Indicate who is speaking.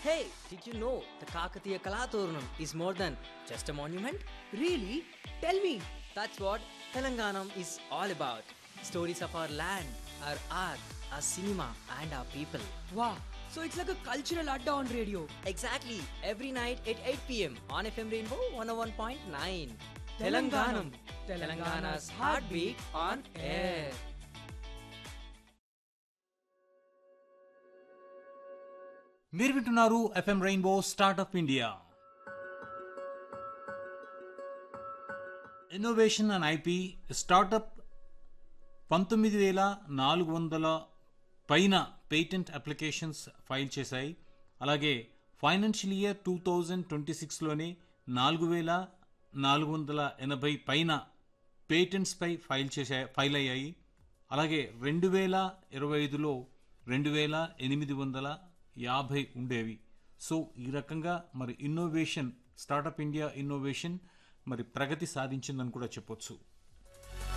Speaker 1: Hey, did you know the Kakatiya Kalaturnam is more than just a monument?
Speaker 2: Really? Tell me.
Speaker 1: That's what Telanganam is all about. Stories of our land, our art, our cinema, and our people.
Speaker 2: Wow. So it's like a cultural adda on radio.
Speaker 1: Exactly, every night at 8 pm on FM Rainbow 101.9.
Speaker 2: Telanganam.
Speaker 1: Telangana's heartbeat on air.
Speaker 3: మీరు వింటున్నారు FM rainbow startup India innovation and IP startup పంతొమ్మిది వేల నాలుగు వందల పైన patent applications file చేశాయి అలాగే financial year two thousand twenty సిక్స్లోనే నాలుగు వేల నాలుగు వందల ఎనభై పైన పేటెంట్స్పై ఫైల్ చేసా ఫైల్ అయ్యాయి అలాగే రెండు వేల ఇరవై ఐదులో రెండు వేల ఎనిమిది వందల యాభై ఉండేవి సో ఈ రకంగా మరి ఇన్నోవేషన్ స్టార్టప్ ఇండియా ఇన్నోవేషన్ మరి ప్రగతి సాధించిందని కూడా చెప్పొచ్చు